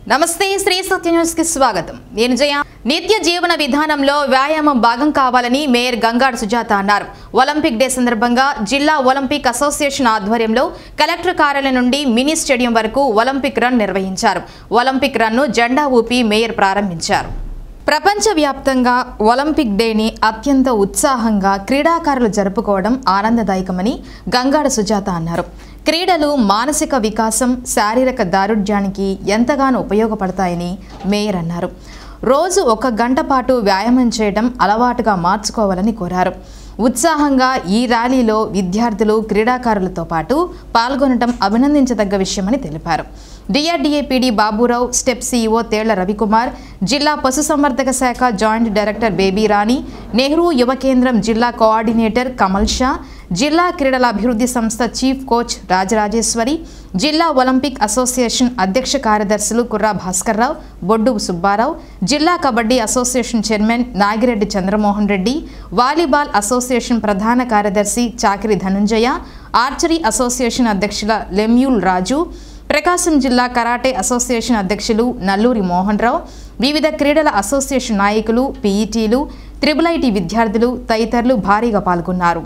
నమస్తే శ్రీ సత్య న్యూస్ కి స్వాగతం నేను జయ నిత్య జీవన విధానంలో వ్యాయామం భాగం కావాలని మేయర్ గంగాడ్ సుజాత అన్నారు ఒలింపిక్ డే సందర్భంగా జిల్లా ఒలింపిక్ అసోసియేషన్ ఆధ్వర్యంలో కలెక్టర్ కార్యాలయం నుండి మినీ స్టేడియం వరకు ఒలింపిక్ రన్ నిర్వహించారు ఒలింపిక్ రన్ను జెండా ఊపి మేయర్ ప్రారంభించారు ప్రపంచవ్యాప్తంగా ఒలింపిక్ డేని అత్యంత ఉత్సాహంగా క్రీడాకారులు జరుపుకోవడం ఆనందదాయకమని గంగాడ సుజాత అన్నారు క్రీడలు మానసిక వికాసం శారీరక దారుఢ్యానికి ఎంతగానో ఉపయోగపడతాయని మేయర్ అన్నారు రోజు ఒక గంట పాటు వ్యాయామం చేయడం అలవాటుగా మార్చుకోవాలని కోరారు ఉత్సాహంగా ఈ ర్యాలీలో విద్యార్థులు క్రీడాకారులతో పాటు పాల్గొనడం అభినందించదగ్గ విషయమని తెలిపారు DRDA PD Baburao step CEO Tella Ravikumar జిల్లా పశుసంవర్ధక శాఖ జాయింట్ డైరెక్టర్ బేబీ రాణి నెహ్రూ యువ కేంద్రం జిల్లా కోఆర్డినేటర్ కమల్ షా జిల్లా క్రీడల అభివృద్ధి సంస్థ చీఫ్ కోచ్ రాజరాజేశ్వరి జిల్లా ఒలింపిక్ అసోసియేషన్ అధ్యక్ష కార్యదర్శులు కుర్రా భాస్కర్రావు బొడ్డు సుబ్బారావు జిల్లా kabaddi association chairman Nagireddy Chandramohan Reddy volleyball association ప్రధాన కార్యదర్శి చాకిరి ధనుంజయ ఆర్చరీ అసోసియేషన్ అధ్యక్షుల లెమ్యూల్ రాజు ప్రకాశం జిల్లా కరాటే అసోసియేషన్ అధ్యక్షులు నల్లూరి మోహన్ రావు వివిధ క్రీడల అసోసియేషన్ నాయకులు పీఈటీలు త్రిబుల్ ఐటీ విద్యార్థులు తదితరులు భారీగా పాల్గొన్నారు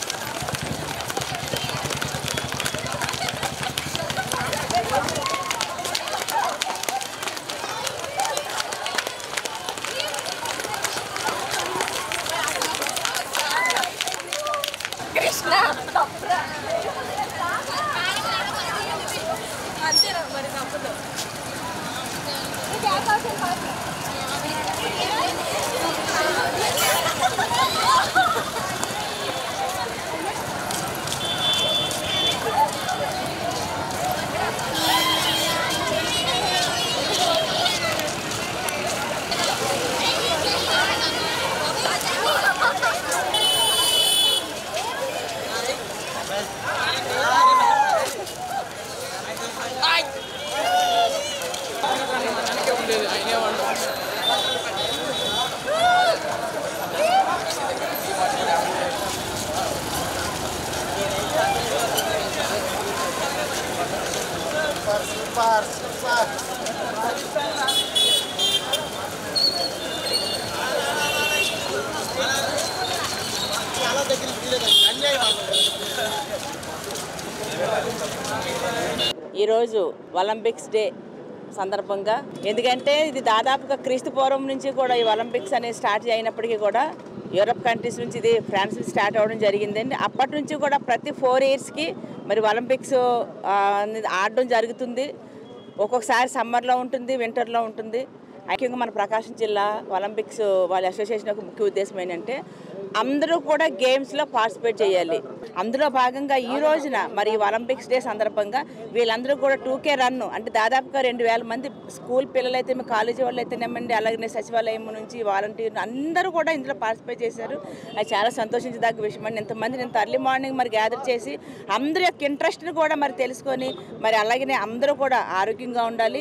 ఈరోజు ఒలింపిక్స్ డే సందర్భంగా ఎందుకంటే ఇది దాదాపుగా క్రీస్తు పూర్వం నుంచి కూడా ఈ ఒలింపిక్స్ అనేది స్టార్ట్ అయినప్పటికీ కూడా యూరప్ కంట్రీస్ నుంచి ఇది ఫ్రాన్స్ నుంచి స్టార్ట్ అవ్వడం జరిగిందండి అప్పటి నుంచి కూడా ప్రతి ఫోర్ ఇయర్స్కి మరి ఒలింపిక్స్ ఆ, అనేది ఆడడం జరుగుతుంది ఒక్కొక్కసారి సమ్మర్లో ఉంటుంది వింటర్లో ఉంటుంది ముఖ్యంగా మన ప్రకాశం జిల్లా ఒలింపిక్స్ వాళ్ళ అసోసియేషన్ యొక్క ముఖ్య ఉద్దేశం ఏంటంటే అందరూ కూడా గేమ్స్లో పార్టిసిపేట్ చేయాలి అందులో భాగంగా ఈ రోజున మరి ఈ ఒలింపిక్స్ డే సందర్భంగా వీళ్ళందరూ కూడా టూకే రన్ అంటే దాదాపుగా రెండు వేల మంది స్కూల్ పిల్లలైతే కాలేజీ వాళ్ళు అయితేనేమండి అలాగే సచివాలయం నుంచి వాలంటీర్లు అందరూ కూడా ఇందులో పార్టిసిపేట్ చేశారు అది చాలా సంతోషించదగ్గ విషయం అండి ఇంతమంది నేను ఎర్లీ మార్నింగ్ మరి గ్యాదర్ చేసి అందరి యొక్క ఇంట్రెస్ట్ని కూడా మరి తెలుసుకొని మరి అలాగనే అందరూ కూడా ఆరోగ్యంగా ఉండాలి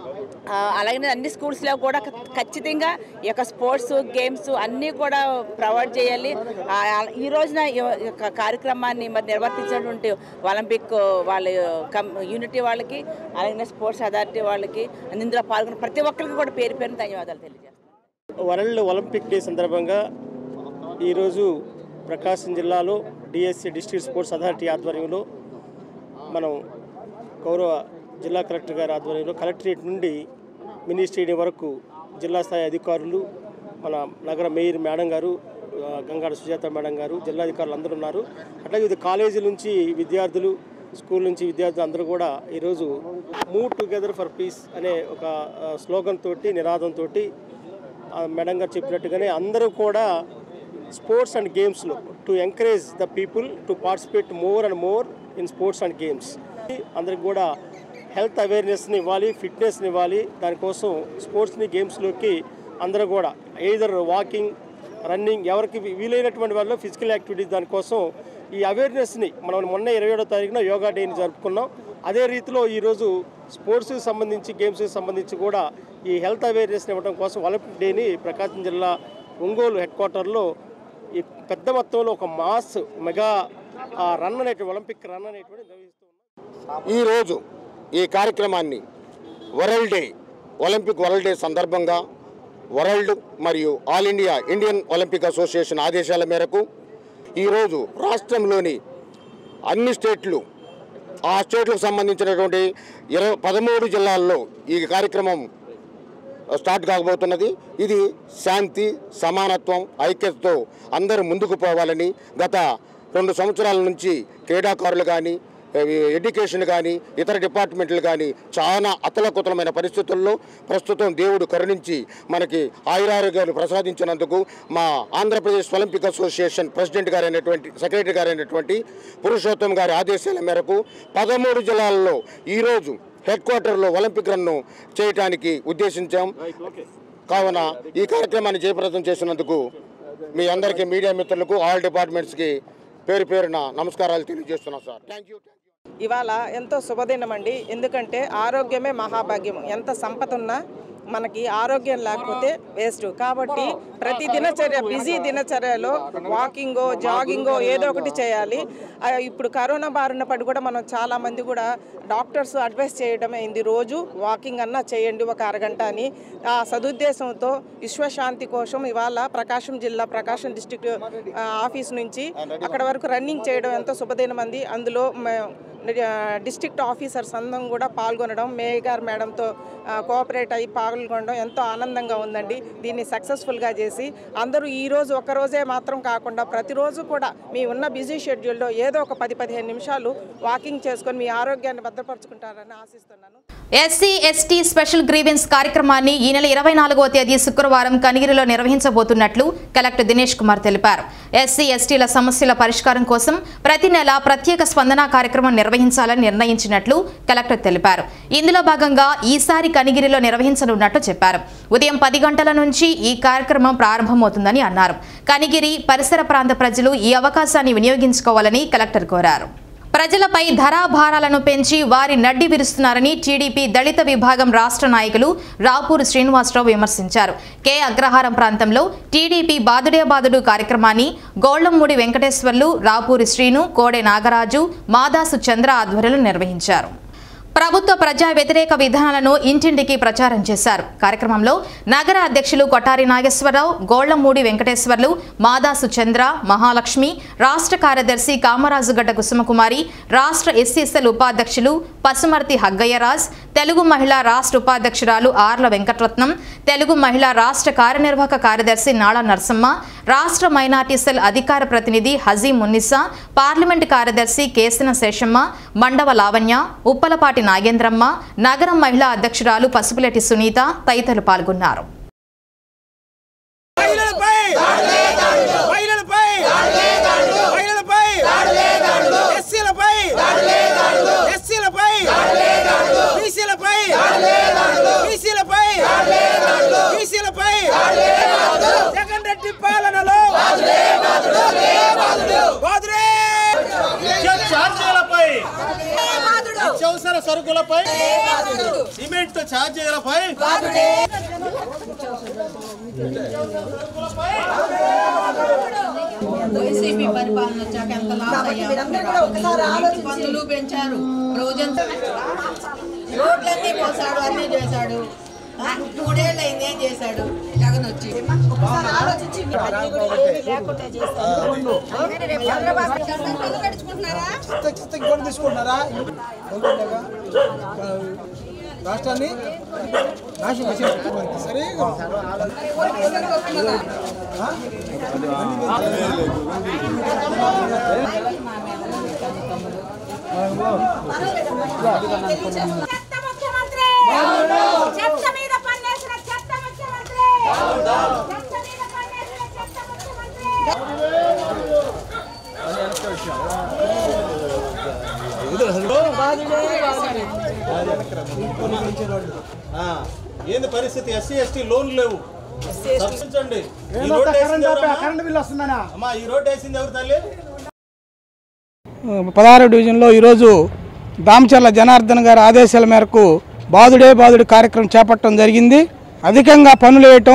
ఆ, అలాగే అన్ని స్కూల్స్లో కూడా ఖ- ఖచ్చితంగా ఈ యొక్క స్పోర్ట్స్ గేమ్స్ అన్నీ కూడా ప్రొవైడ్ చేయాలి ఆ, ఆ- ఈ రోజున ఈ యొక్క కార్యక్రమాన్ని మరి నిర్వర్తించినటువంటి ఒలింపిక్ వాళ్ళ కమ్ యూనిటీ వాళ్ళకి అలాగే స్పోర్ట్స్ అథారిటీ వాళ్ళకి ఇందులో పాల్గొన్న ప్రతి ఒక్కరికి కూడా పేరు పేరున ధన్యవాదాలు తెలియజేస్తాను వరల్డ్ ఒలింపిక్ డే సందర్భంగా ఈరోజు ప్రకాశం జిల్లాలో డిఎస్సి డిస్ట్రిక్ట్ స్పోర్ట్స్ అథారిటీ ఆధ్వర్యంలో మనం గౌరవ జిల్లా కలెక్టర్ గారి ఆధ్వర్యంలో కలెక్టరేట్ నుండి మినీ స్టేడియం వరకు జిల్లా స్థాయి అధికారులు మన నగర మేయర్ మేడం గారు ఆ, గంగాడ సుజాత మేడం గారు జిల్లాధికారులు అందరూ ఉన్నారు అట్లాగే ఇది కాలేజీ నుంచి విద్యార్థులు స్కూల్ నుంచి విద్యార్థులు అందరూ కూడా ఈరోజు మూవ్ టుగెదర్ ఫర్ పీస్ అనే ఒక ఆ, స్లోగన్ తోటి నినాదం తోటి ఆ మేడం గారు చెప్పినట్టుగానే అందరూ కూడా స్పోర్ట్స్ అండ్ గేమ్స్లో to encourage the people to participate more and more in sports and games అందరికి కూడా హెల్త్ అవేర్నెస్ని ఇవ్వాలి ఫిట్నెస్ని ఇవ్వాలి దానికోసం స్పోర్ట్స్ని గేమ్స్లోకి అందరూ కూడా ఎయిదర్ వాకింగ్ రన్నింగ్ ఎవరికి వీ- వీలైనటువంటి వాళ్ళు ఫిజికల్ యాక్టివిటీస్ దానికోసం ఈ అవేర్నెస్ని మనం మొన్న ఇరవై ఏడో తారీఖున యోగా డేని జరుపుకున్నాం అదే రీతిలో ఈరోజు స్పోర్ట్స్కి సంబంధించి గేమ్స్కి సంబంధించి కూడా ఈ హెల్త్ అవేర్నెస్ని ఇవ్వడం కోసం ఒలింపిక్ డేని ప్రకాశం జిల్లా ఒంగోలు హెడ్ క్వార్టర్లో ఈ పెద్ద మొత్తంలో ఒక మాస్ మెగా ఆ, రన్ అనేటువంటి ఒలింపిక్ రన్ అనేటువంటి నిర్వహిస్తూ ఉన్నాం ఈరోజు ఈ కార్యక్రమాన్ని world day Olympic world day సందర్భంగా వరల్డ్ మరియు all India Indian Olympic association ఆదేశాల మేరకు ఈరోజు రాష్ట్రంలోని అన్ని స్టేట్లు ఆ స్టేట్లకు సంబంధించినటువంటి ఇరవై పదమూడు జిల్లాల్లో ఈ కార్యక్రమం స్టార్ట్ కాబోతున్నది ఇది శాంతి సమానత్వం ఐక్యతతో అందరూ ముందుకు పోవాలని గత రెండు సంవత్సరాల నుంచి క్రీడాకారులు కానీ ఎడ్యుకేషన్ కానీ ఇతర డిపార్ట్మెంట్లు కానీ చాలా అతలకుతలమైన పరిస్థితుల్లో ప్రస్తుతం దేవుడు కరుణించి మనకి ఆయురారోగ్యాలు ప్రసాదించినందుకు మా ఆంధ్రప్రదేశ్ ఒలింపిక్ అసోసియేషన్ ప్రెసిడెంట్ గారైనటువంటి సెక్రటరీ గారైనటువంటి పురుషోత్తం గారి ఆదేశాల మేరకు పదమూడు జిల్లాల్లో ఈరోజు హెడ్ క్వార్టర్లో ఒలింపిక్ రన్ను చేయడానికి ఉద్దేశించాం కావున ఈ కార్యక్రమాన్ని జయప్రదం చేసినందుకు మీ అందరికీ మీడియా మిత్రులకు ఆల్ డిపార్ట్మెంట్స్కి పేరు పేరున నమస్కారాలు తెలియజేస్తున్నాం సార్ థ్యాంక్ యూ ఇవాళ ఎంతో శుభదినం అండి ఎందుకంటే ఆరోగ్యమే మహాభాగ్యం ఎంత సంపద ఉన్నా మనకి ఆరోగ్యం లేకపోతే వేస్ట్ కాబట్టి ప్రతి దినచర్య బిజీ దినచర్యలో వాకింగో జాగింగో ఏదో ఒకటి చేయాలి ఆ, ఇప్పుడు కరోనా బారిన పడి కూడా మనం చాలా మంది కూడా డాక్టర్స్ అడ్వైస్ చేయడం అయింది రోజు వాకింగ్ అన్నా చేయండి ఒక అరగంట అని ఆ సదుద్దేశంతో విశ్వశాంతి కోసం ఇవాళ ప్రకాశం జిల్లా ప్రకాశం డిస్టిక్ ఆఫీస్ నుంచి అక్కడ వరకు రన్నింగ్ చేయడం ఎంతో శుభదినం అంది అందులో మే- డిస్ట్రిక్ట్ ఆఫీసర్స్ అందరం కూడా పాల్గొనడం మేయర్ గారు మేడంతో ఆ, కోఆపరేట్ అయ్యి పాల్గొనడం ఎంతో ఆనందంగా ఉందండి దీన్ని సక్సెస్ఫుల్గా చేసి అందరూ ఈ రోజు ఒక రోజే మాత్రం కాకుండా ప్రతిరోజు కూడా మీ ఉన్న బిజీ షెడ్యూల్లో ఏదో ఒక పది పదిహేను నిమిషాలు వాకింగ్ చేసుకొని మీ ఆరోగ్యాన్ని భద్రపరుచుకుంటారని ఆశిస్తున్నాను ఎస్సీ ఎస్టీ స్పెషల్ గ్రీవెన్స్ కార్యక్రమాన్ని ఈ నెల ఇరవై నాలుగవ తేదీ శుక్రవారం కనిగిరిలో నిర్వహించబోతున్నట్లు కలెక్టర్ దినేష్ కుమార్ తెలిపారు ఎస్సీ ఎస్టీల సమస్యల పరిష్కారం కోసం ప్రతి నెల ప్రత్యేక స్పందన కార్యక్రమం నిర్వహించాలని నిర్ణయించినట్లు కలెక్టర్ తెలిపారు ఇందులో భాగంగా ఈసారి కనిగిరిలో నిర్వహించనున్నట్లు చెప్పారు ఉదయం పది గంటల నుంచి ఈ కార్యక్రమం ప్రారంభమవుతుందని అన్నారు కనిగిరి పరిసర ప్రాంత ప్రజలు ఈ అవకాశాన్ని వినియోగించుకోవాలని కలెక్టర్ కోరారు ప్రజలపై ధరాభారాలను పెంచి వారి నడ్డి విరుస్తున్నారని టీడీపీ దళిత విభాగం రాష్ట్ర నాయకులు రాపూరు శ్రీనివాసరావు విమర్శించారు కె అగ్రహారం ప్రాంతంలో టీడీపీ బాదుడే బాదుడు కార్యక్రమాన్ని గోళ్లమ్మూడి వెంకటేశ్వర్లు రాపూరి శ్రీను కోడె నాగరాజు మాదాసు చంద్ర ఆధ్వర్యంలో నిర్వహించారు ప్రభుత్వ ప్రజా వ్యతిరేక విధానాలను ఇంటింటికి ప్రచారం చేశారు కార్యక్రమంలో నగర అధ్యక్షులు కొటారి నాగేశ్వరరావు గోళ్లమూడి వెంకటేశ్వర్లు మాదాసు చంద్ర మహాలక్ష్మి రాష్ట్ర కార్యదర్శి కామరాజుగడ్డ కుసుమకుమారి రాష్ట్ర ఎస్సీఎస్ఎల్ ఉపాధ్యక్షులు పసుమర్తి హగ్గయ్యరాజ్ తెలుగు మహిళా రాష్ట్ర ఉపాధ్యక్షురాలు ఆర్ల వెంకటరత్నం తెలుగు మహిళా రాష్ట్ర కార్యనిర్వాహక కార్యదర్శి నాళ నరసమ్మ రాష్ట్ర మైనార్టీ సెల్ అధికార ప్రతినిధి హజీ మున్నిసా పార్లమెంట్ కార్యదర్శి కేసన శేషమ్మ మండవ లావణ్య ఉప్పలపాటి నాగేంద్రమ్మ నగరం మహిళా అధ్యక్షురాలు పసుపులెట్టి సునీత తదితరులు పాల్గొన్నారు మహిళలపై మహిళలపై మహిళలపై ఎస్సీలపై ఎస్సీలపై బీసీలపై బీసీలపై బీసీలపై జగన్ రెడ్డి పాలనలో బాదురే ఛార్జీలపై అత్యవసర సరుకులపై సిమెంట్ ఛార్జీలపై వైసీపీ పరిపాలన వచ్చాక ఎంత లాస్ అయ్యాము ఇంటి పన్నులు పెంచారు రోజంతా రోడ్లన్నీ పోసాడు అన్నీ చేశాడు ఆ, మూడేళ్ళు అయింది ఏం చేశాడు జగన్ వచ్చి ఇంకోటి తీసుకుంటున్నారా ఎందుకంటేగా, రాష్ట్రాన్ని నాశనం చేసేస్తున్నారు. సరే చెత్త ముఖ్యమంత్రి చెత్త మీద పన్నేసిన చెత్త ముఖ్యమంత్రి చెత్త మీద పన్నేసిన చెత్త ముఖ్యమంత్రి ఆ, ఏంది పరిస్థితి ఎస్సీ ఎస్టీ లోన్లు లేవు సబ్సిడించండి ఈ రోడ్డు వేసింది ఎవరమ్మా? కరెంట్ బిల్ వస్తుందనా అమ్మా ఈ రోడ్డు వేసింది ఎవరు తల్లి పదహారు డివిజన్లో ఈరోజు దామచర్ల జనార్దన్ గారి ఆదేశాల మేరకు బాదుడే బాదుడు కార్యక్రమం చేపట్టడం జరిగింది అధికంగా పనులు వేయటం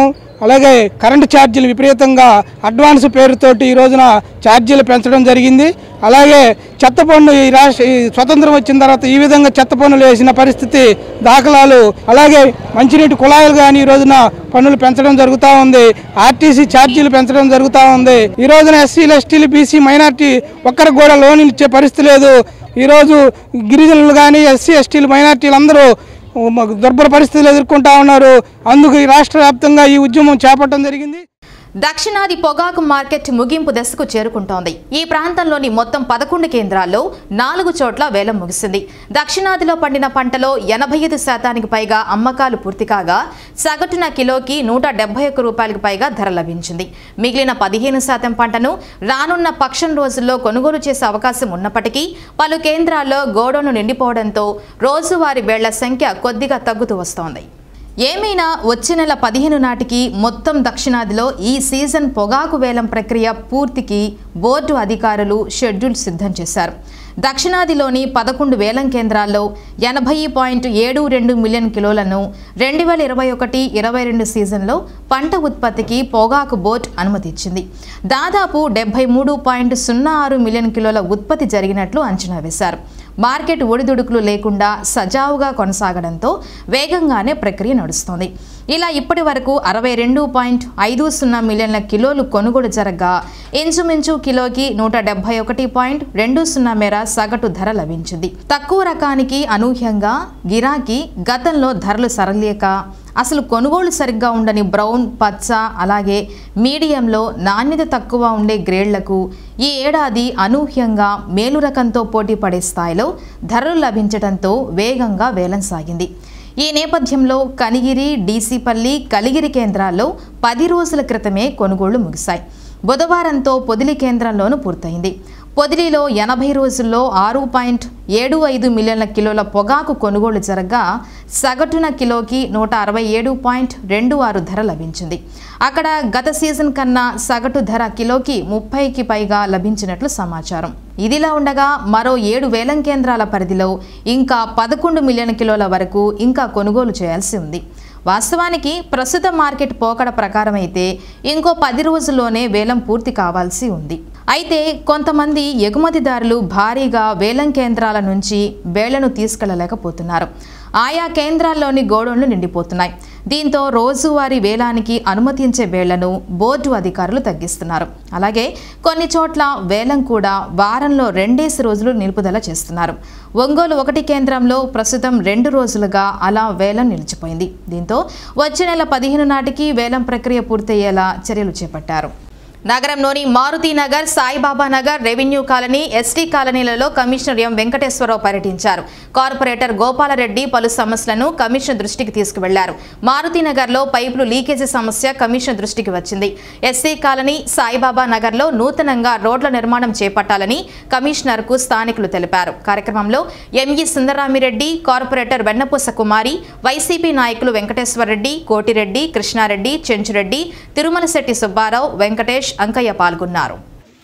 అలాగే కరెంటు ఛార్జీలు విపరీతంగా అడ్వాన్స్ పేరుతోటి ఈ రోజున ఛార్జీలు పెంచడం జరిగింది అలాగే చెత్త పన్ను ఈ రాష్ట్ర ఈ స్వతంత్రం వచ్చిన తర్వాత ఈ విధంగా చెత్త పన్నులు వేసిన పరిస్థితి దాఖలాలు అలాగే మంచినీటి కుళాయిలు కానీ ఈ రోజున పన్నులు పెంచడం జరుగుతూ ఉంది ఆర్టీసీ ఛార్జీలు పెంచడం జరుగుతూ ఉంది ఈ రోజున ఎస్సీలు ఎస్టీలు బీసీ మైనార్టీ ఒక్కరికి కూడా లోన్ ఇచ్చే పరిస్థితి లేదు ఈరోజు గిరిజనులు కానీ ఎస్సీ ఎస్టీలు మైనార్టీలు అందరూ దుర్భర పరిస్థితులు ఎదుర్కొంటా ఉన్నారు అందుకు ఈ రాష్ట్ర వ్యాప్తంగా ఈ ఉద్యమం చేపట్టడం జరిగింది దక్షిణాది పొగాకు మార్కెట్ ముగింపు దశకు చేరుకుంటోంది ఈ ప్రాంతంలోని మొత్తం పదకొండు కేంద్రాల్లో నాలుగు చోట్ల వేలం ముగిసింది దక్షిణాదిలో పండిన పంటలో ఎనభై ఐదు శాతానికి పైగా అమ్మకాలు పూర్తి కాగా సగటున కిలోకి నూట డెబ్బై ఒక్క రూపాయలకు పైగా ధర లభించింది మిగిలిన పదిహేను శాతం పంటను రానున్న పక్షం రోజుల్లో కొనుగోలు చేసే అవకాశం ఉన్నప్పటికీ పలు కేంద్రాల్లో గోడౌన్లు నిండిపోవడంతో రోజువారీ వేళ్ల సంఖ్య కొద్దిగా తగ్గుతూ వస్తోంది ఏమైనా వచ్చే నెల పదిహేను నాటికి మొత్తం దక్షిణాదిలో ఈ సీజన్ పొగాకు వేలం ప్రక్రియ పూర్తికి బోర్డు అధికారులు షెడ్యూల్ సిద్ధం చేశారు దక్షిణాదిలోని పదకొండు వేలం కేంద్రాల్లో ఎనభై పాయింట్ ఏడు రెండు మిలియన్ కిలోలను రెండు వేల ఇరవై ఒకటి ఇరవై రెండు సీజన్లో పంట ఉత్పత్తికి పొగాకు బోర్డు అనుమతి ఇచ్చింది దాదాపు డెబ్బై మూడు పాయింట్ సున్నా ఆరు మిలియన్ కిలోల ఉత్పత్తి జరిగినట్లు అంచనా వేశారు మార్కెట్ ఒడిదుడుకులు లేకుండా సజావుగా కొనసాగడంతో వేగంగానే ప్రక్రియ నడుస్తోంది ఇలా ఇప్పటి వరకు అరవై రెండు పాయింట్ ఐదు సున్నా మిలియన్ల కిలోలు కొనుగోలు జరగగా ఇంచుమించు కిలోకి నూట డెబ్బై ఒకటి పాయింట్ రెండు సున్నా మేర సగటు ధర లభించింది తక్కువ రకానికి అనూహ్యంగా గిరాకీ గతంలో ధరలు సరలేక అసలు కొనుగోలు సరిగ్గా ఉండని బ్రౌన్ పచ్చ అలాగే మీడియంలో నాణ్యత తక్కువ ఉండే గ్రేడ్లకు ఈ ఏడాది అనూహ్యంగా మేలు రకంతో పోటీ పడే స్థాయిలో ధరలు లభించడంతో వేగంగా వేలం సాగింది ఈ నేపథ్యంలో కనిగిరి డీసీపల్లి కలిగిరి కేంద్రాల్లో పది రోజుల క్రితమే కొనుగోళ్లు ముగిశాయి బుధవారంతో పొదిలి కేంద్రంలోనూ పూర్తయింది పొదిలిలో ఎనభై రోజుల్లో ఆరు పాయింట్ ఏడు ఐదు మిలియన్ల కిలోల పొగాకు కొనుగోలు జరగగా సగటున కిలోకి నూట అరవై ఏడు పాయింట్ రెండు ఆరు ధర లభించింది అక్కడ గత సీజన్ కన్నా సగటు ధర కిలోకి ముప్పైకి పైగా లభించినట్లు సమాచారం ఇదిలా ఉండగా మరో ఏడు వేలం కేంద్రాల పరిధిలో ఇంకా పదకొండు మిలియన్ కిలోల వరకు ఇంకా కొనుగోలు చేయాల్సి ఉంది వాస్తవానికి ప్రస్తుత మార్కెట్ పోకడ ప్రకారం అయితే ఇంకో పది రోజుల్లోనే వేలం పూర్తి కావాల్సి ఉంది అయితే కొంతమంది ఎగుమతిదారులు భారీగా వేలం కేంద్రాల నుంచి వేళ్లను తీసుకెళ్లలేకపోతున్నారు ఆయా కేంద్రాల్లోని గోడౌన్లు నిండిపోతున్నాయి దీంతో రోజువారీ వేలానికి అనుమతించే వేళ్లను బోర్డు అధికారులు తగ్గిస్తున్నారు అలాగే కొన్ని చోట్ల వేలం కూడా వారంలో రెండేసి రోజులు నిలుపుదల చేస్తున్నారు ఒంగోలు ఒకటి కేంద్రంలో ప్రస్తుతం రెండు రోజులుగా అలా వేలం నిలిచిపోయింది దీంతో వచ్చే నెల పదిహేను నాటికి వేలం ప్రక్రియ పూర్తయ్యేలా చర్యలు చేపట్టారు నగరంలోని Maruti Nagar Saibaba Nagar revenue colony ST కాలనీలలో కమిషనర్ ఎం వెంకటేశ్వరరావు పర్యటించారు కార్పొరేటర్ గోపాలరెడ్డి పలు సమస్యలను కమిషన్ దృష్టికి తీసుకువెళ్లారు మారుతి నగర్లో పైపులు లీకేజీ సమస్య కమిషన్ దృష్టికి వచ్చింది ఎస్సీ కాలనీ సాయిబాబా నగర్లో నూతనంగా రోడ్ల నిర్మాణం చేపట్టాలని కమిషనర్కు స్థానికులు తెలిపారు కార్యక్రమంలో ఎంఈ సుందరరామిరెడ్డి కార్పొరేటర్ వెన్నపూస కుమారి వైసీపీ నాయకులు వెంకటేశ్వరరెడ్డి కోటిరెడ్డి కృష్ణారెడ్డి చెంచురెడ్డి తిరుమలశెట్టి సుబ్బారావు వెంకటేష్ అంకయ్య పాల్గొన్నారు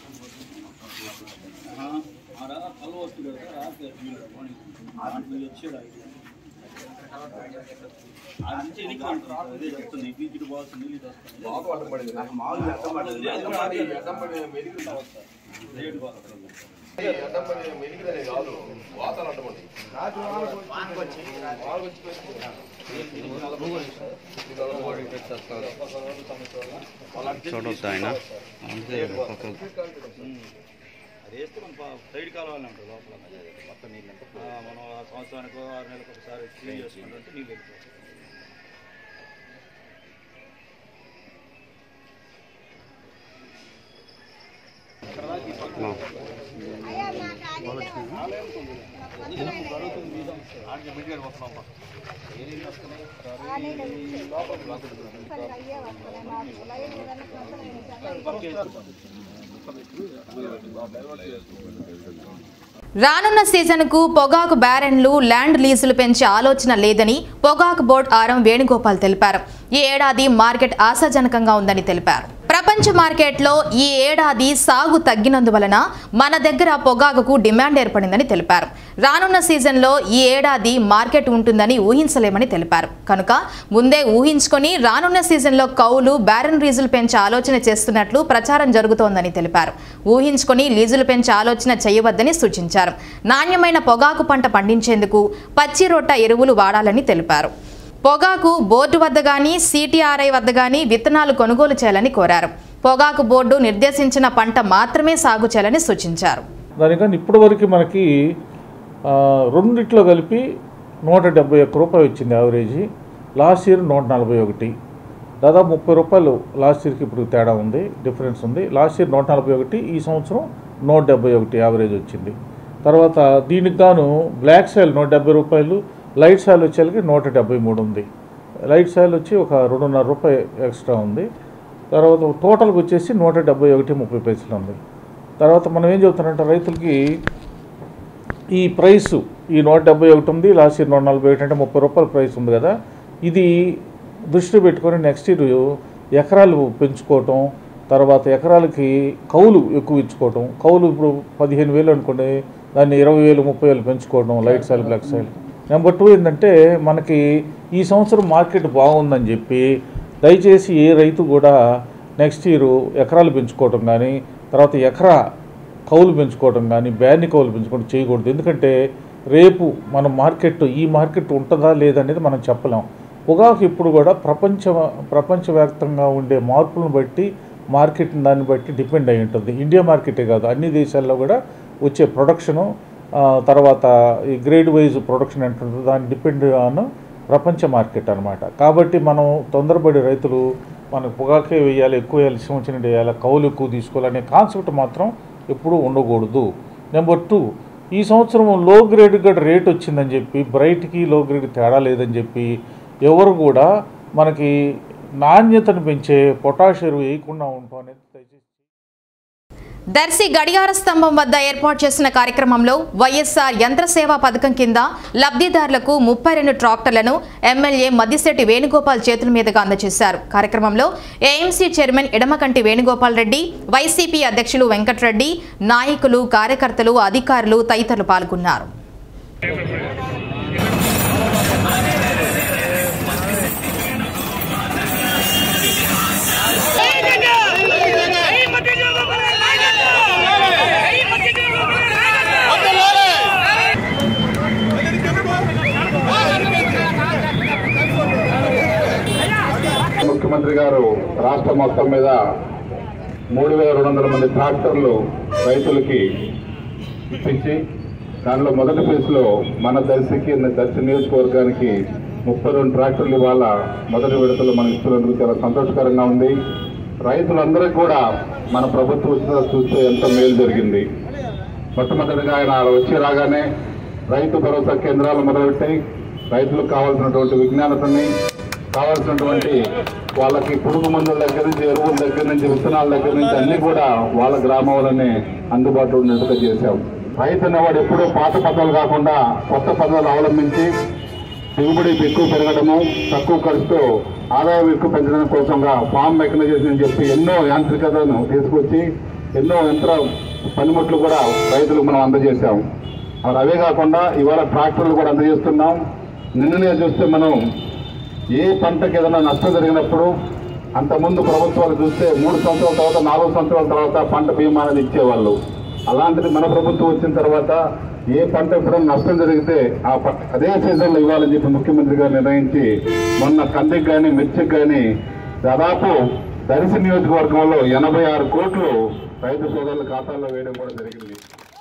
చూడొద్దు ఆయన అంతే పక్కకు. అది వేస్తే మన సైడ్ కాలువలు ఉంటుంది లోపల మొత్తం నీళ్ళు మనం ఆ సంవత్సరానికి ఆరు నెలలకు ఒకసారి క్లీన్ చేసుకుంటుంటే నీళ్ళు వెళ్ళిపోతాయి రానున్న సీజన్కు పొగాకు బ్యారెన్లు ల్యాండ్ లీజులు పెంచే ఆలోచన లేదని పొగాకు బోర్డు ఆరం వేణుగోపాల్ తెలిపారు ఈ ఏడాది మార్కెట్ ఆశాజనకంగా ఉందని తెలిపారు ప్రపంచ మార్కెట్లో ఈ ఏడాది సాగు తగ్గినందువలన మన దగ్గర పొగాకుకు డిమాండ్ ఏర్పడిందని తెలిపారు రానున్న సీజన్లో ఈ ఏడాది మార్కెట్ ఉంటుందని ఊహించలేమని తెలిపారు కనుక ముందే ఊహించుకొని రానున్న సీజన్లో కౌలు బ్యారన్ లీజులు పెంచే ఆలోచన చేస్తున్నట్లు ప్రచారం జరుగుతోందని తెలిపారు ఊహించుకొని లీజులు పెంచే ఆలోచన చేయవద్దని సూచించారు నాణ్యమైన పొగాకు పంట పండించేందుకు పచ్చి రొట్ట ఎరువులు వాడాలని తెలిపారు పొగాకు బోర్డు వద్ద గాని సిటిఆర్ఐ వద్ద గాని విత్తనాలు కొనుగోలు చేయాలని కోరారు పొగాకు బోర్డు నిర్దేశించిన పంట మాత్రమే సాగు చేయాలని సూచించారు దానికని ఇప్పటివరకు మనకి ఆ, రెండిట్లో కలిపి నూట డెబ్బై ఒక్క రూపాయలు వచ్చింది యావరేజీ లాస్ట్ ఇయర్ నూట నలభై ఒకటి దాదాపు ముప్పై రూపాయలు లాస్ట్ ఇయర్కి ఇప్పుడు తేడా ఉంది డిఫరెన్స్ ఉంది లాస్ట్ ఇయర్ నూట నలభై ఒకటి ఈ సంవత్సరం నూట డెబ్బై ఒకటి యావరేజ్ వచ్చింది తర్వాత దీనికి గాను బ్లాక్ సాయిల్ నూట డెబ్బై రూపాయలు లైట్ సాయిల్ వచ్చేసరికి నూట డెబ్బై మూడు ఉంది లైట్ సాయిల్ వచ్చి ఒక రెండున్నర రూపాయి ఎక్స్ట్రా ఉంది తర్వాత టోటల్కి వచ్చేసి నూట డెబ్బై ఒకటి ముప్పై పైసలు ఉంది తర్వాత మనం ఏం చెబుతున్నామంటే రైతులకి ఈ ప్రైస్ ఈ నూట డెబ్బై ఒకటి ఉంది లాస్ట్ ఇయర్ నూట నలభై ఒకటి అంటే ముప్పై రూపాయల ప్రైస్ ఉంది కదా ఇది దృష్టిలో పెట్టుకొని నెక్స్ట్ ఇయర్ ఎకరాలు పెంచుకోవటం తర్వాత ఎకరాలకి కౌలు ఎక్కువ ఇచ్చుకోవటం కౌలు ఇప్పుడు పదిహేను వేలు అనుకోండి దాన్ని ఇరవై వేలు ముప్పై వేలు పెంచుకోవడం light sail black sail number two ఏంటంటే మనకి ఈ సంవత్సరం మార్కెట్ బాగుందని చెప్పి దయచేసి ఏ రైతు కూడా నెక్స్ట్ ఇయర్ ఎకరాలు పెంచుకోవటం కానీ తర్వాత ఎకరా కౌలు పెంచుకోవడం కానీ బ్యాన్ని కౌలు పెంచుకోవడం చేయకూడదు ఎందుకంటే రేపు మన మార్కెట్ ఈ మార్కెట్ ఉంటుందా లేదనేది మనం చెప్పలేం పొగాకు ఇప్పుడు కూడా ప్రపంచ ప్రపంచవ్యాప్తంగా ఉండే మార్పులను బట్టి మార్కెట్ దాన్ని బట్టి డిపెండ్ అయి ఉంటుంది ఇండియా మార్కెటే కాదు అన్ని దేశాల్లో కూడా వచ్చే ప్రొడక్షను ఆ, తర్వాత ఈ గ్రేడ్ వైజ్ ప్రొడక్షన్ అంటుంటుంది దాన్ని డిపెండ్ ఆన్ ప్రపంచ మార్కెట్ అనమాట కాబట్టి మనం తొందరపడి రైతులు మనకు పొగాకే వేయాలి ఎక్కువ వేయాలి ఇష్టం వచ్చినట్టు వేయాలి కౌలు ఎక్కువ తీసుకోవాలనే కాన్సెప్ట్ మాత్రం ఎప్పుడూ ఉండకూడదు నెంబర్ టూ ఈ సంవత్సరం లో గ్రేడ్ కూడా రేట్ వచ్చిందని చెప్పి బ్రైట్కి లో గ్రేడ్ తేడా లేదని చెప్పి ఎవరు కూడా మనకి నాణ్యతను పెంచే పొటాష్ ఎరువు వేయకుండా ఉంటాం అనేది దయచేసి దర్శి గడియార స్తంభం వద్ద ఏర్పాటు చేసిన కార్యక్రమంలో వైఎస్ఆర్ యంత్ర సేవా పథకం కింద లబ్ధిదారులకు ముప్పై రెండు ట్రాక్టర్లను ఎమ్మెల్యే మద్దిశెట్టి వేణుగోపాల్ చేతుల మీదుగా అందజేశారు కార్యక్రమంలో ఏఎంసీ చైర్మన్ ఇడమకంటి వేణుగోపాల్ రెడ్డి వైసీపీ అధ్యక్షులు వెంకట్రెడ్డి నాయకులు కార్యకర్తలు అధికారులు తదితరులు పాల్గొన్నారు ముఖ్యమంత్రి గారు రాష్ట్రం మొత్తం మీద మూడు వేల రెండు వందల మంది ట్రాక్టర్లు రైతులకి ఇప్పించి దానిలో మొదటి ఫేజ్లో మన దర్శికి దర్శి నియోజకవర్గానికి ముప్పై రెండు ట్రాక్టర్లు ఇవాళ మొదటి విడతలో మనం ఇస్తున్నందుకు చాలా సంతోషకరంగా ఉంది రైతులందరికీ కూడా మన ప్రభుత్వం వచ్చిన చూస్తే ఎంత మేలు జరిగింది మొట్టమొదటిగా ఆయన వచ్చి రాగానే రైతు భరోసా కేంద్రాలు మొదలుపెట్టాయి రైతులకు కావాల్సినటువంటి విజ్ఞానతని కావాల్సినటువంటి వాళ్ళకి పురుగు మందుల దగ్గర నుంచి ఎరువుల దగ్గర నుంచి విత్తనాల దగ్గర నుంచి అన్ని కూడా వాళ్ళ గ్రామంలోనే అందుబాటులో ఉండేట్టుగా చేశాం రైతు అనేవాడు ఎప్పుడూ పాత పద్ధతులు కాకుండా కొత్త పద్ధతులు అవలంబించి దిగుబడి ఎక్కువ పెరగడము తక్కువ ఖర్చుతో ఆదాయం ఎక్కువ పెంచడం కోసంగా ఫామ్ మెకనైజేషన్ అని చెప్పి ఎన్నో యాంత్రికతను తీసుకొచ్చి ఎన్నో యంత్ర పనిముట్లు కూడా రైతులకు మనం అందజేశాం మరి అవే కాకుండా ఇవాళ ట్రాక్టర్లు కూడా అందజేస్తున్నాం నిన్ననే చూస్తే మనం ఏ పంటకి ఏదైనా నష్టం జరిగినప్పుడు అంతకుముందు ప్రభుత్వాలు చూస్తే మూడు సంవత్సరాల తర్వాత నాలుగు సంవత్సరాల తర్వాత పంట బీమా అనేది ఇచ్చేవాళ్ళు అలాంటిది మన ప్రభుత్వం వచ్చిన తర్వాత ఏ పంట ఎప్పుడైనా నష్టం జరిగితే ఆ ప- అదే సీజన్లో ఇవ్వాలని చెప్పి ముఖ్యమంత్రి గారు నిర్ణయించి మొన్న కందికి కానీ మిర్చికి కానీ దాదాపు దర్శి నియోజకవర్గంలో ఎనభై ఆరు కోట్లు రైతు సోదరుల ఖాతాల్లో వేయడం కూడా జరిగింది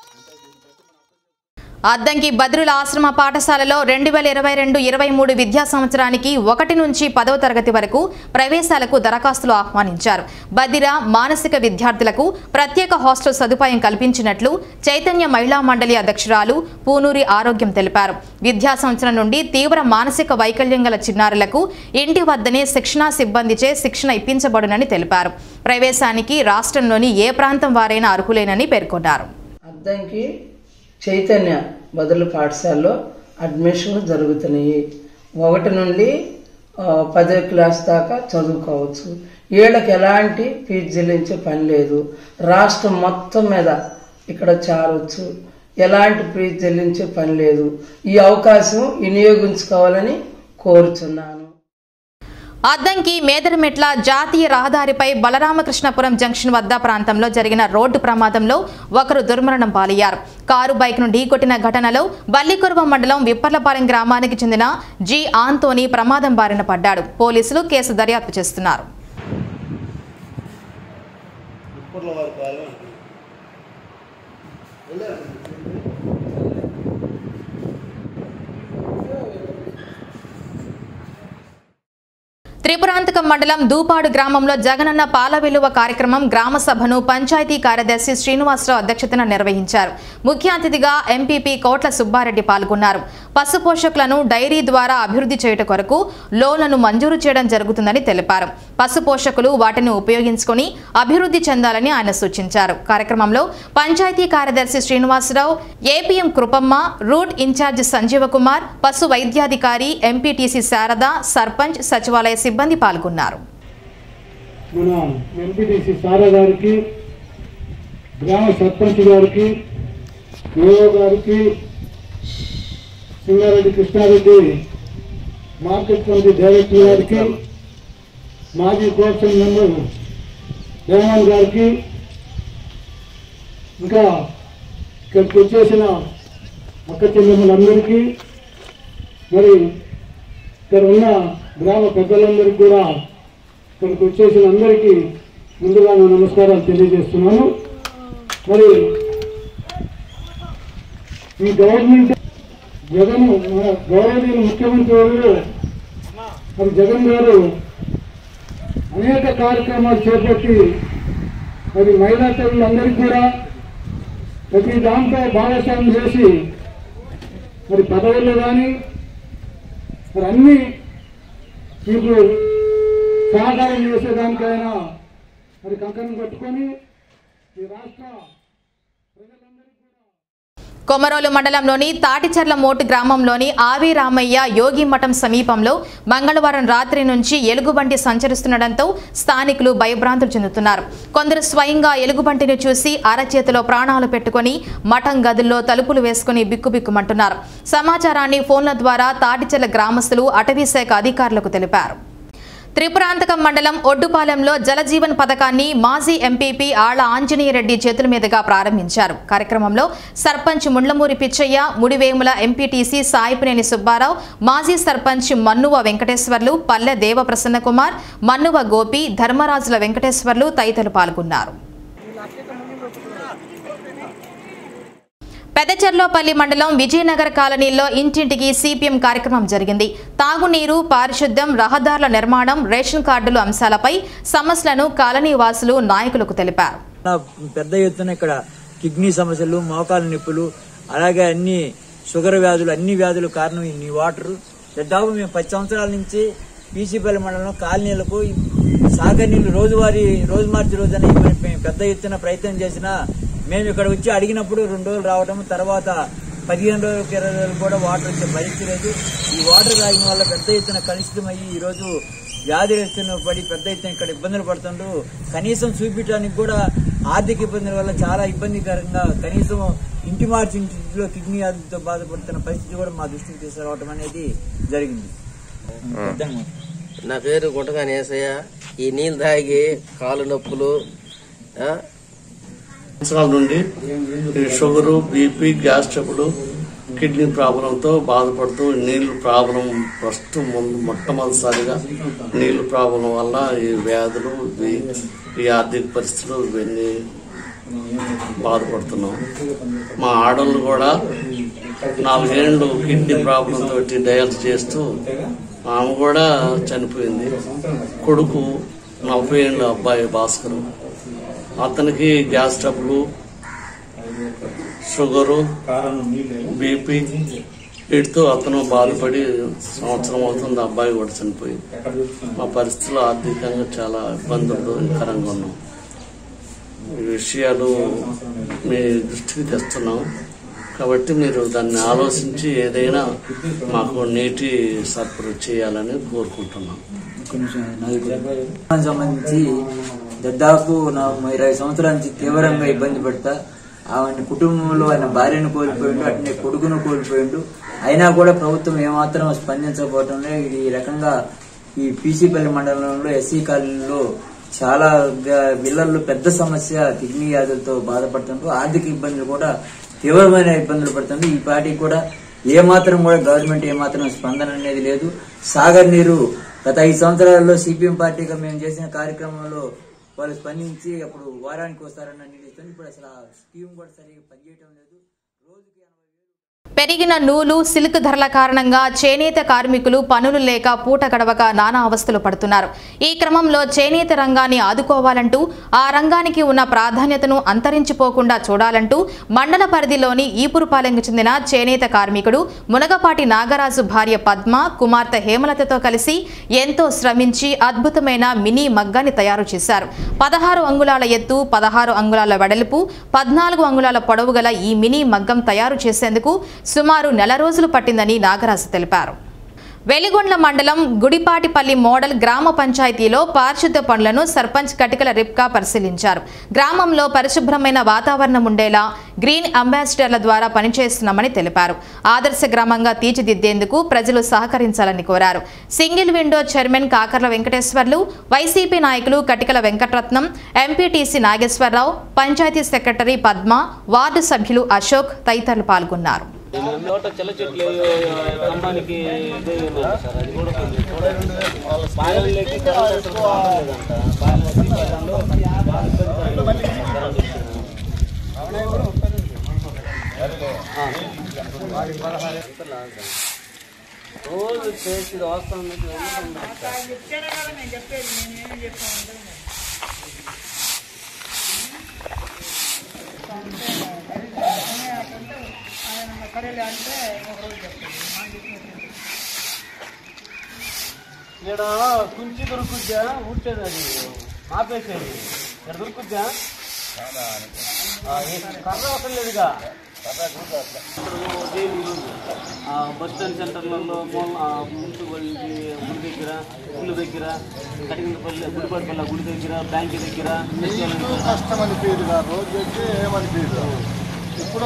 అద్దంకి బద్రుల ఆశ్రమ పాఠశాలలో రెండు వేల ఇరవై రెండు ఇరవై మూడు విద్యా సంవత్సరానికి ఒకటి నుంచి పదవ తరగతి వరకు ప్రవేశాలకు దరఖాస్తులు ఆహ్వానించారు బదిర మానసిక విద్యార్థులకు ప్రత్యేక హాస్టల్ సదుపాయం కల్పించినట్లు చైతన్య మహిళా మండలి అధ్యక్షురాలు పూనూరి ఆరోగ్యం తెలిపారు విద్యా సంవత్సరం నుండి తీవ్ర మానసిక వైకల్యం గల చిన్నారులకు ఇంటి వద్దనే శిక్షణా సిబ్బందిచే శిక్షణ ఇప్పించబడునని తెలిపారు ప్రవేశానికి రాష్ట్రంలోని ఏ ప్రాంతం వారైనా అర్హులేనని పేర్కొన్నారు అద్దంకి చైతన్య బదులు పాఠశాలలో అడ్మిషన్లు జరుగుతున్నాయి ఒకటి నుండి ఆ, పదో క్లాస్ దాకా చదువుకోవచ్చు వీళ్ళకి ఎలాంటి ఫీజు చెల్లించే పని లేదు రాష్ట్రం మొత్తం మీద ఇక్కడ చేరవచ్చు ఎలాంటి ఫీజు చెల్లించే పని లేదు ఈ అవకాశం వినియోగించుకోవాలని కోరుచున్నాను అద్దంకి మేదరమెట్ల జాతీయ రహదారిపై బలరామకృష్ణపురం జంక్షన్ వద్ద ప్రాంతంలో జరిగిన రోడ్డు ప్రమాదంలో ఒకరు దుర్మరణం పాలయ్యారు కారు బైక్ ను ఢీకొట్టిన ఘటనలో బల్లికురువ మండలం విప్పర్లపాలెం గ్రామానికి చెందిన జి ఆంతోని ప్రమాదం బారిన పడ్డాడు పోలీసులు కేసు దర్యాప్తు చేస్తున్నారు త్రిపురాంతకం మండలం దూపాడు గ్రామంలో జగనన్న పాల విలువ కార్యక్రమం గ్రామ సభను పంచాయతీ కార్యదర్శి శ్రీనివాసరావు అధ్యక్షతన నిర్వహించారు ముఖ్య అతిథిగా ఎంపీపీ కోట్ల సుబ్బారెడ్డి పాల్గొన్నారు పశు పోషకులను డైరీ ద్వారా అభివృద్ధి చేయుట కొరకు లోన్లను మంజూరు చేయడం జరుగుతుందని తెలిపారు పశు పోషకులు వాటిని ఉపయోగించుకొని అభివృద్ధి చెందాలని ఆయన సూచించారు కార్యక్రమంలో పంచాయతీ కార్యదర్శి Srinivasarao APM Krupamma route incharge Sanjeeva Kumar పశు వైద్యాధికారి ఎంపీటీసీ శారద సర్పంచ్ సచివాలయ సిబ్బంది పాల్గొన్నారు మన ఎంపీటీసీ సారా గారికి గ్రామ సర్పంచ్ గారికి ఏఓ గారికి Singareddy Krishnareddy market committee director గారికి మాజీ కోర్సన్ మెంబర్ దేవన్ గారికి ఇంకా ఇక్కడికి వచ్చేసిన అక్క చెల్లెమ్మలందరికీ మరి ఇక్కడ ఉన్న గ్రామ పెద్దలందరికీ కూడా ఇక్కడికి వచ్చేసిన అందరికీ ముందుగా నా నమస్కారాలు తెలియజేస్తున్నాను మరి ఈ గవర్నమెంట్ జగన్ మన గౌరవనీయులు ముఖ్యమంత్రి గారు మరి జగన్ గారు అనేక కార్యక్రమాలు చేపట్టి మరి మహిళా తల్లులందరికీ కూడా ప్రతి దాంట్లో భాగస్వామ్యం చేసి మరి పదవుల్లో కానీ మరి అన్ని మీకు సహకారం చేసేదానికైనా మరి కంకణం కట్టుకొని ఈ రాష్ట్ర కొమరోలు మండలంలోని తాటిచర్ల మోటు గ్రామంలోని ఆవి రామయ్య యోగి మఠం సమీపంలో మంగళవారం రాత్రి నుంచి ఎలుగుబంటి సంచరిస్తుండటంతో స్థానికులు భయభ్రాంతులు చెందుతున్నారు కొందరు స్వయంగా ఎలుగుబంటిని చూసి అరచేతిలో ప్రాణాలు పెట్టుకొని మఠం గదుల్లో తలుపులు వేసుకుని బిక్కుబిక్కుమంటున్నారు సమాచారాన్ని ఫోన్ల ద్వారా తాటిచెర్ల గ్రామస్తులు అటవీశాఖ అధికారులకు తెలిపారు త్రిపురాంతకం మండలం ఒడ్డుపాలెంలో జలజీవన్ పథకాన్ని మాజీ ఎంపీపీ ఆళ్ల ఆంజనేయరెడ్డి చేతుల మీదుగా ప్రారంభించారు కార్యక్రమంలో సర్పంచ్ ముండ్లమూరి పిచ్చయ్య ముడివేముల ఎంపీటీసీ సాయిపినేని సుబ్బారావు మాజీ సర్పంచ్ మన్నువ వెంకటేశ్వర్లు పల్లె దేవప్రసన్న కుమార్ మన్నువ గోపి ధర్మరాజుల వెంకటేశ్వర్లు తదితరులు పాల్గొన్నారు పెదచెర్లోపల్లి మండలం విజయనగర కాలనీలో ఇంటింటికి సిపిఎం కార్యక్రమం జరిగింది తాగునీరు పారిశుద్ధ్యం రహదారుల నిర్మాణం రేషన్ కార్డులు అంశాలపై సమస్యలను కాలనీ వాసులు నాయకులకు తెలిపారు పెద్ద ఎత్తున ఇక్కడ కిడ్నీ సమస్యలు మోకాలు నొప్పులు అలాగే అన్ని షుగర్ వ్యాధులు అన్ని వ్యాధులు కారణం ఈ వాటర్ దాదాపు మేము పది సంవత్సరాల నుంచి పీసీపల్లి మండలంలో కాలనీలకు సాగర్ నీళ్లు రోజువారీ రోజు మార్చి రోజున ఇవ్వని మేము పెద్ద ఎత్తున ప్రయత్నం చేసినా మేము ఇక్కడ వచ్చి అడిగినప్పుడు రెండు రోజులు రావడం తర్వాత పదిహేను రోజులకి ఇరవై రోజులు కూడా వాటర్ వచ్చే పరిస్థితి లేదు ఈ వాటర్ తాగిన వల్ల పెద్ద ఎత్తున కలుషితమయ్యి ఈ రోజు వ్యాధులు పడి పెద్ద ఎత్తున ఇక్కడ ఇబ్బందులు పడుతుండ్రు కనీసం చూపించడానికి కూడా ఆర్థిక ఇబ్బందుల వల్ల చాలా ఇబ్బందికరంగా కనీసం ఇంటి మార్చి ఇంటిలో కిడ్నీ వ్యాధులతో బాధపడుతున్న పరిస్థితి కూడా మా దృష్టికి తీసుకురావడం అనేది జరిగింది పెద్దమ్మ. నా పేరు గుంటగాని ఏసయ్య ఈ నీళ్ళు తాగి కాలు నొప్పులు ఆ, సంవత్సరాల నుండి ఈ sugar BP gas trouble kidney ప్రాబ్లంతో బాధపడుతూ నీళ్ళు ప్రాబ్లం ఫస్ట్ ముందు మొట్టమొదటిసారిగా నీళ్ళు ప్రాబ్లం వల్ల ఈ వ్యాధులు ఇవి ఈ ఆర్థిక పరిస్థితులు ఇవన్నీ బాధపడుతున్నాం మా ఆడళ్ళు కూడా నాలుగేళ్లు కిడ్నీ ప్రాబ్లం తోటి డయాలసిస్ చేస్తూ ఆమె కూడా చనిపోయింది కొడుకు నలభై ఏళ్ళ అబ్బాయి భాస్కర్ అతనికి గ్యాస్ ట్రబుల్ షుగరు బీపీ వీటితో అతను బాధపడి సంవత్సరం అవుతుంది అబ్బాయి కూడా చనిపోయింది మా పరిస్థితులు ఆర్థికంగా చాలా ఇబ్బందులకరంగా ఉన్నాం ఈ విషయాలు మీ దృష్టికి తెస్తున్నాం కాబట్టి మీరు దాన్ని ఆలోచించి ఏదైనా మాకు నీటి సరఫరా చేయాలని కోరుకుంటున్నాం దానికి సంబంధించి దాదాపు నా ఇరవై సంవత్సరాల నుంచి తీవ్రంగా ఇబ్బంది పడతా ఆయన కుటుంబంలో ఆయన భార్యను కోల్పోయిండు అట్నే కొడుకును కోల్పోయిండు అయినా కూడా ప్రభుత్వం ఏమాత్రం స్పందించకపోవటంలో ఈ రకంగా ఈ పీసీపల్లి మండలంలో ఎస్సీ కాలనీలో చాలా గ- ఇళ్లలో పెద్ద సమస్య కిడ్నీ వ్యాధులతో బాధపడుతుంటారు ఆర్థిక ఇబ్బందులు కూడా తీవ్రమైన ఇబ్బందులు పడుతుంది ఈ పార్టీకి కూడా ఏ మాత్రం కూడా గవర్నమెంట్ ఏ మాత్రం స్పందన అనేది లేదు సాగర్ నీరు గత ఐదు సంవత్సరాల్లో సిపిఎం పార్టీగా మేము చేసిన కార్యక్రమంలో వాళ్ళు స్పందించి అప్పుడు వారానికి వస్తారన్న నిలుస్తుంది ఇప్పుడు అసలు ఆ స్కీమ్ కూడా సరిగ్గా పనిచేయటం లేదు పెరిగిన నూలు సిల్క్ ధరల కారణంగా చేనేత కార్మికులు పనులు లేక పూట గడవక నానా అవస్థలు పడుతున్నారు ఈ క్రమంలో చేనేత రంగాన్ని ఆదుకోవాలంటూ ఆ రంగానికి ఉన్న ప్రాధాన్యతను అంతరించిపోకుండా చూడాలంటూ మండల పరిధిలోని ఈపురుపాలెంకు చెందిన చేనేత కార్మికుడు మునగపాటి నాగరాజు భార్య పద్మ కుమార్తె హేమలతతో కలిసి ఎంతో శ్రమించి అద్భుతమైన మినీ మగ్గాన్ని తయారు చేశారు పదహారు అంగుళాల ఎత్తు పదహారు అంగుళాల వెడల్పు పద్నాలుగు అంగుళాల పొడవు గల ఈ మినీ మగ్గం తయారు చేసేందుకు సుమారు నెల రోజులు పట్టిందని నాగరాజు తెలిపారు వెలిగొండ్ల మండలం గుడిపాటిపల్లి మోడల్ గ్రామ పంచాయతీలో పారిశుద్ధ పనులను సర్పంచ్ కటికల రిప్కా పరిశీలించారు గ్రామంలో పరిశుభ్రమైన వాతావరణం ఉండేలా గ్రీన్ అంబాసిడర్ల ద్వారా పనిచేస్తున్నామని తెలిపారు ఆదర్శ గ్రామంగా తీర్చిదిద్దేందుకు ప్రజలు సహకరించాలని కోరారు single window chairman Kakarla Venkateswarlu YCP నాయకులు Katikala Venkataratnam MPTC Nageswararao panchayat secretary Padma ward సభ్యులు అశోక్ తదితరులు పాల్గొన్నారు నోట చెల్ల చెట్లు స్తంభానికి ఇది ఉన్నది సార్ అది కూడా కొంచెం చూడండి పాలనలోకి కరెంట్ అసలు రావట్లేదంట పాలనలోకి పాలనలో బాగా ఇబ్బంది రోజు చేసి అవసరం ఇక్కడ కుంచి దొరుకుద్దా ఊడ్చేది అది ఆపేసేది ఇక్కడ దొరుకుద్దా ఆ, ఏ కర్ర అవసరం లేదుగా ఆ, బస్ స్టాండ్ సెంటర్లలో మూల ఆ, మున్సిపల్ గుడి దగ్గర గుడి దగ్గర కటింగపల్లి గుడిపల్లి గుడి దగ్గర బ్యాంక్ దగ్గర కష్టం అనిపించదు రోజు వచ్చి ఏమనిపించదు ఇప్పుడు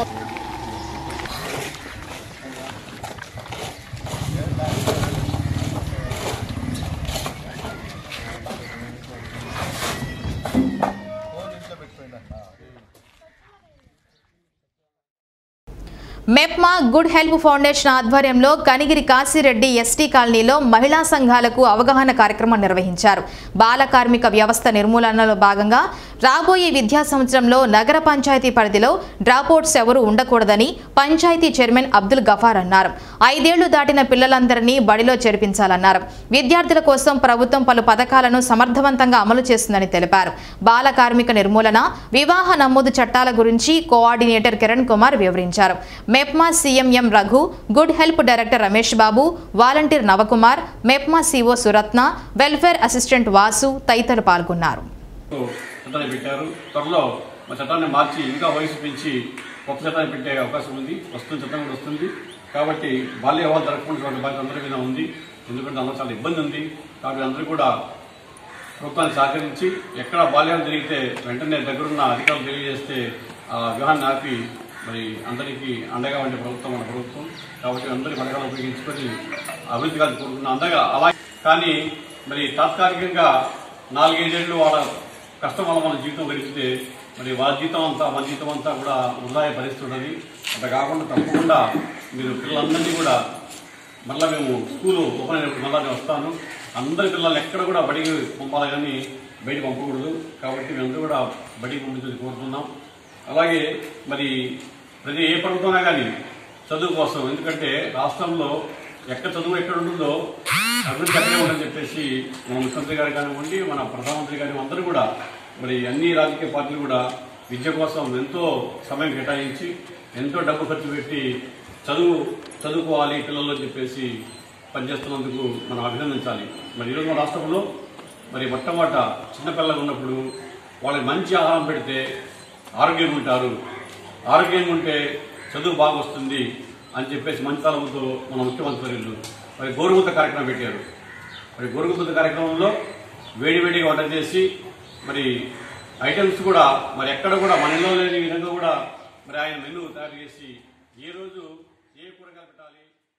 మెప్మా గుడ్ హెల్ప్ ఫౌండేషన్ ఆధ్వర్యంలో కనిగిరి కాశీరెడ్డి ఎస్టీ కాలనీలో మహిళా సంఘాలకు అవగాహన కార్యక్రమం నిర్వహించారు బాల కార్మిక వ్యవస్థ నిర్మూలనలో భాగంగా రాబోయే విద్యా సంవత్సరంలో నగర పంచాయతీ పరిధిలో డ్రాపౌట్స్ ఎవరూ ఉండకూడదని పంచాయతీ చైర్మన్ అబ్దుల్ గఫార్ అన్నారు ఐదేళ్లు దాటిన పిల్లలందరినీ బడిలో చేర్పించాలన్నారు విద్యార్థుల కోసం ప్రభుత్వం పలు పథకాలను సమర్థవంతంగా అమలు చేస్తుందని తెలిపారు బాల కార్మిక నిర్మూలన వివాహ నమోదు చట్టాల గురించి కోఆర్డినేటర్ కిరణ్ కుమార్ వివరించారు MEPMA CMM Raghu good help director Ramesh Babu volunteer Navakumar MEPMA CO Suratna welfare assistant Vasu తదితరులు పాల్గొన్నారు చట్టాన్ని పెట్టారు త్వరలో మా చట్టాన్ని మార్చి ఇంకా వయసు పెంచి కొత్త చట్టాన్ని పెట్టే అవకాశం ఉంది వస్తుంది చట్టం కూడా వస్తుంది కాబట్టి బాల్య వివాహాలు జరగకుండా బాధ్యత అందరి మీద ఉంది ఎందుకంటే అందులో చాలా ఇబ్బంది ఉంది కాబట్టి అందరూ కూడా ప్రభుత్వాన్ని సహకరించి ఎక్కడ బాల్యాలు జరిగితే వెంటనే దగ్గరున్న అధికారులు తెలియజేస్తే ఆ వివాహాన్ని ఆపి మరి అందరికీ అండగా ఉండే ప్రభుత్వం మన ప్రభుత్వం కాబట్టి అందరి పథకాలు ఉపయోగించుకొని అభివృద్ధి కాదు కోరుకున్న అందగా అలా కానీ మరి తాత్కాలికంగా నాలుగైదేళ్లు వాళ్ళ కష్టం వల్ల మన జీవితం గడిపితే మరి వాళ్ళ జీతం అంతా మన జీతం అంతా కూడా వృధాయ పరిస్థితున్నది అట్లా కాకుండా తప్పకుండా మీరు పిల్లలందరినీ కూడా మళ్ళీ మేము స్కూల్ ఓపెన్ అయినప్పుడు మళ్ళీ నేను వస్తాను అందరి పిల్లలు ఎక్కడ కూడా బడికి పంపాలి కానీ బయటికి పంపకూడదు కాబట్టి మేమందరూ కూడా బడికి పంపించని కోరుతున్నాం అలాగే మరి ప్రతి ఏ ప్రభుత్వమైనా కానీ చదువు కోసం ఎందుకంటే రాష్ట్రంలో ఎక్కడ చదువు ఎక్కడ ఉంటుందో అభివృద్ధి అక్కడే ఉందని చెప్పేసి మన ముఖ్యమంత్రి గారు కానివ్వండి మన ప్రధానమంత్రి గారు అందరూ కూడా మరి అన్ని రాజకీయ పార్టీలు కూడా విద్య కోసం ఎంతో సమయం కేటాయించి ఎంతో డబ్బు ఖర్చు పెట్టి చదువు చదువుకోవాలి పిల్లలు అని చెప్పేసి పనిచేస్తున్నందుకు మనం అభినందించాలి మరి ఈరోజు మన రాష్ట్రంలో మరి మొట్టమొదట చిన్నపిల్లలు ఉన్నప్పుడు వాళ్ళకి మంచి ఆహారం పెడితే ఆరోగ్యంగా ఉంటారు ఆరోగ్యంగా ఉంటే చదువు బాగా వస్తుంది అని చెప్పేసి మంచి తలంతో మన ముఖ్యమంత్రి వర్యులు మరి గోరుముద్ద కార్యక్రమం పెట్టారు మరి గోరుముద్ద కార్యక్రమంలో వేడివేడిగా వంట చేసి మరి ఐటమ్స్ కూడా మరి ఎక్కడ కూడా మన ఇళ్ళలో లేని విధంగా కూడా మరి ఆయన మెనూ తయారు చేసి ఏ రోజు ఏ కూరగాయలు పెట్టాలి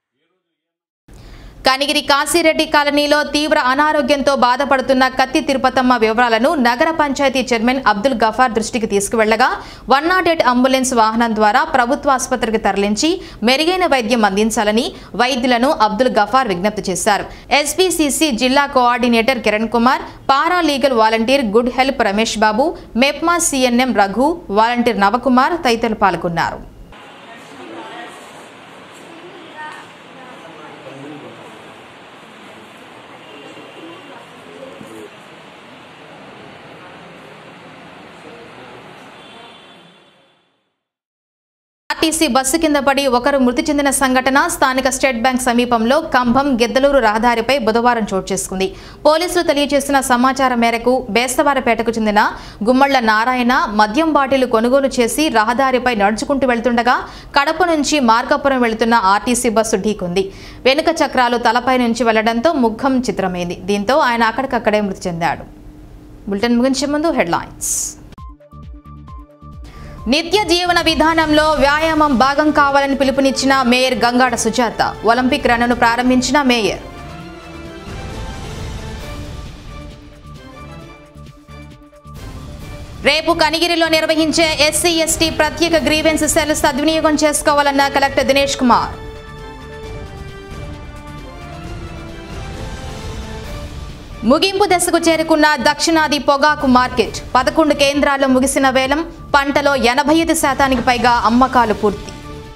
కనిగిరి కాశీరెడ్డి కాలనీలో తీవ్ర అనారోగ్యంతో బాధపడుతున్న కత్తి తిరుపతమ్మ వివరాలను నగర పంచాయతీ చైర్మన్ అబ్దుల్ గఫార్ దృష్టికి తీసుకువెళ్లగా వన్ నాట్ ఎయిట్ అంబులెన్స్ వాహనం ద్వారా ప్రభుత్వ ఆసుపత్రికి తరలించి మెరుగైన వైద్యం అందించాలని వైద్యులను అబ్దుల్ గఫార్ విజ్ఞప్తి చేశారు ఎస్పీసీసీ జిల్లా coordinator Kiran Kumar para legal volunteer good help Ramesh Babu MEPMA CNM Raghu volunteer Navakumar తదితరులు పాల్గొన్నారు ఆర్టీసీ బస్సు కింద పడి ఒకరు మృతి చెందిన సంఘటన స్థానిక స్టేట్ బ్యాంక్ సమీపంలో కంభం గిద్దలూరు రహదారిపై బుధవారం చోటు చేసుకుంది పోలీసులు తెలియజేసిన సమాచారం మేరకు బేస్తవారపేటకు చెందిన గుమ్మళ్ల నారాయణ మద్యం బాటిల్ కొనుగోలు చేసి రహదారిపై నడుచుకుంటూ వెళ్తుండగా కడప నుంచి మార్కాపురం వెళుతున్న ఆర్టీసీ బస్సు ఢీకొంది వెనుక చక్రాలు తలపై నుంచి వెళ్లడంతో ముఖం చిత్రమైంది దీంతో ఆయన అక్కడికక్కడే మృతి చెందాడు బులెటిన్ ముగించే ముందు హెడ్లైన్స్ నిత్య జీవన విధానంలో వ్యాయామం భాగం కావాలని పిలుపునిచ్చిన మేయర్ గంగాడ సుజాత ఒలింపిక్ రన్ను ప్రారంభించిన మేయర్ రేపు కనిగిరిలో నిర్వహించే ఎస్సీ ఎస్టీ ప్రత్యేక గ్రీవెన్స్ సెల్ సద్వినియోగం చేసుకోవాలన్న కలెక్టర్ దినేష్ కుమార్ ముగింపు దశకు చేరుకున్న దక్షిణాది పొగాకు మార్కెట్ పదకొండు కేంద్రాల్లో ముగిసిన వేలం పంటలో ఎనభై ఐదు శాతానికి పైగా అమ్మకాలు పూర్తి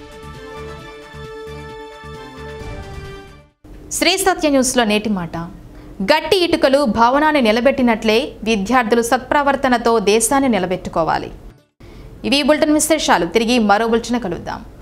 శ్రీ సత్య న్యూస్లో నేటి మాట గట్టి ఇటుకలు భవనాన్ని నిలబెట్టినట్లే విద్యార్థులు సత్ప్రవర్తనతో దేశాన్ని నిలబెట్టుకోవాలి ఇవి ఈ బులెటిన్ విశేషాలు తిరిగి మరో బులెటిన్ కలుద్దాం